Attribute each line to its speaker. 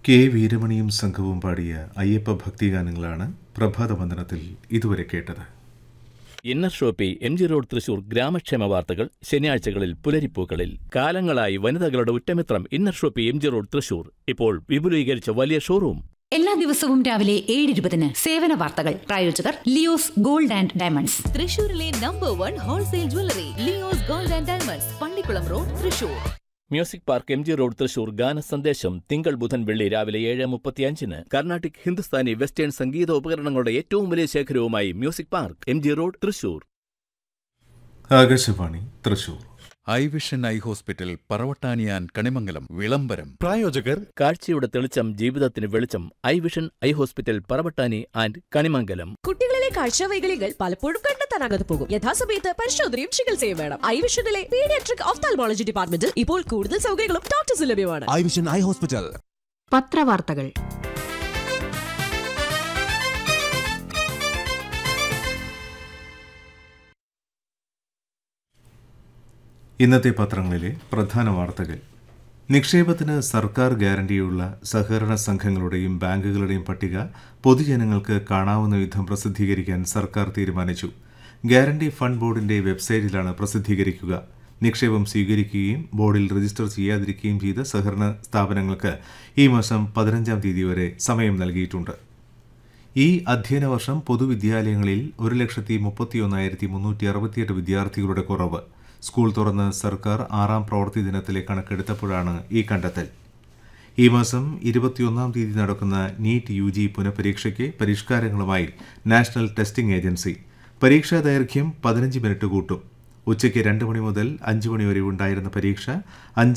Speaker 1: K വീരമണിയും സംഘവും പാടിയ അയ്യപ്പ ഭക്തിഗാനങ്ങളാണ് പ്രഭാതവന്ദനത്തിൽ ഇതുവരെ കേട്ടത്
Speaker 2: inner shoppe M G road Thrissur ഗ്രാമക്ഷേമ വാർത്തകൾ ശനിയാഴ്ചകളിൽ പുലരിപ്പൂക്കളിൽ കാലങ്ങളായി വനിതകളുടെ ഉറ്റമിത്രം inner shoppe M G road Thrissur ഇപ്പോൾ വിപുലീകരിച്ച വലിയ ഷോറൂം
Speaker 3: എല്ലാ ദിവസവും രാവിലെ ഏഴ് ഇരുപതിന് സേവന വാർത്തകൾ പ്രായോജകർ ലിയോസ് ഗോൾഡ് ആൻഡ് ഡയമണ്ട്സ്
Speaker 4: തൃശൂരിലെ number one wholesale jewellery Leo's gold and diamonds Pallikulam road Thrissur
Speaker 2: music park M G road Thrissur ഗാന സന്ദേശം തിങ്കൾ ബുധൻ വെള്ളി രാവിലെ ഏഴ് മുപ്പത്തിയഞ്ചിന് കർണാട്ടിക് ഹിന്ദുസ്ഥാനി വെസ്റ്റേൺ സംഗീത ഉപകരണങ്ങളുടെ ഏറ്റവും വലിയ ശേഖരവുമായി music park M G road Thrissur
Speaker 1: Akashvani Thrissur
Speaker 5: eye vision eye hospital പറവട്ടാനിയാൻ കണിമംഗലം വിളംബരം
Speaker 6: പ്രായോജകർ
Speaker 2: കാഴ്ചയുടെ തെളിച്ചം ജീവിതത്തിന് വെളിച്ചം eye vision eye hospital Paravattani and Kanimangalam
Speaker 7: കുട്ടികളിലെ കാഴ്ചവൈകല്യങ്ങൾ പലപ്പോഴും കണ്ടെത്താനാകാതെ പോകും യഥാസമയത്ത് പരിശോധനയും ചികിത്സയും വേണം ഐ വിഷനിലെ പീഡിയാട്രിക് ഓഫ്താൽമോളജി ഡിപ്പാർട്ട്മെന്റിൽ ഇപ്പോൾ കൂടുതൽ സൗകര്യങ്ങളും ഡോക്ടേഴ്സ് ലഭ്യമാണ്
Speaker 6: ഐ വിഷൻ ഐ ഹോസ്പിറ്റൽ
Speaker 3: പത്രവാർത്തകൾ
Speaker 1: ഇന്നത്തെ പത്രങ്ങളിലെ പ്രധാന വാർത്തകൾ നിക്ഷേപത്തിന് സർക്കാർ ഗ്യാരണ്ടിയുള്ള സഹകരണ സംഘങ്ങളുടെയും ബാങ്കുകളുടെയും പട്ടിക പൊതുജനങ്ങൾക്ക് കാണാവുന്ന വിധം പ്രസിദ്ധീകരിക്കാൻ സർക്കാർ തീരുമാനിച്ചു ഗ്യാരണ്ടി ഫണ്ട് ബോർഡിന്റെ വെബ്സൈറ്റിലാണ് പ്രസിദ്ധീകരിക്കുക നിക്ഷേപം സ്വീകരിക്കുകയും ബോർഡിൽ രജിസ്റ്റർ ചെയ്യാതിരിക്കുകയും ചെയ്ത സഹകരണ സ്ഥാപനങ്ങൾക്ക് ഈ മാസം പതിനഞ്ചാം തീയതി വരെ സമയം നൽകിയിട്ടുണ്ട് ഈ അധ്യയന വർഷം പൊതുവിദ്യാലയങ്ങളിൽ ഒരു ലക്ഷത്തി മുപ്പത്തിയൊന്നായിരത്തി മുന്നൂറ്റി അറുപത്തിയെട്ട് വിദ്യാർത്ഥികളുടെ കുറവ് സ്കൂൾ തുറന്ന് സർക്കാർ ആറാം പ്രവൃത്തി ദിനത്തിലെ കണക്കെടുത്തപ്പോഴാണ് ഈ കണ്ടെത്തൽ ഈ മാസം ഇരുപത്തിയൊന്നാം തീയതി നടക്കുന്ന നീറ്റ് യു ജി പുനഃപരീക്ഷയ്ക്ക് പരിഷ്കാരങ്ങളുമായി നാഷണൽ ടെസ്റ്റിംഗ് ഏജൻസി പരീക്ഷാ ദൈർഘ്യം പതിനഞ്ച് മിനിറ്റ് കൂട്ടും ഉച്ചയ്ക്ക് രണ്ട് മണി മുതൽ അഞ്ച് മണി വരെ ഉണ്ടായിരുന്ന പരീക്ഷ അഞ്ച്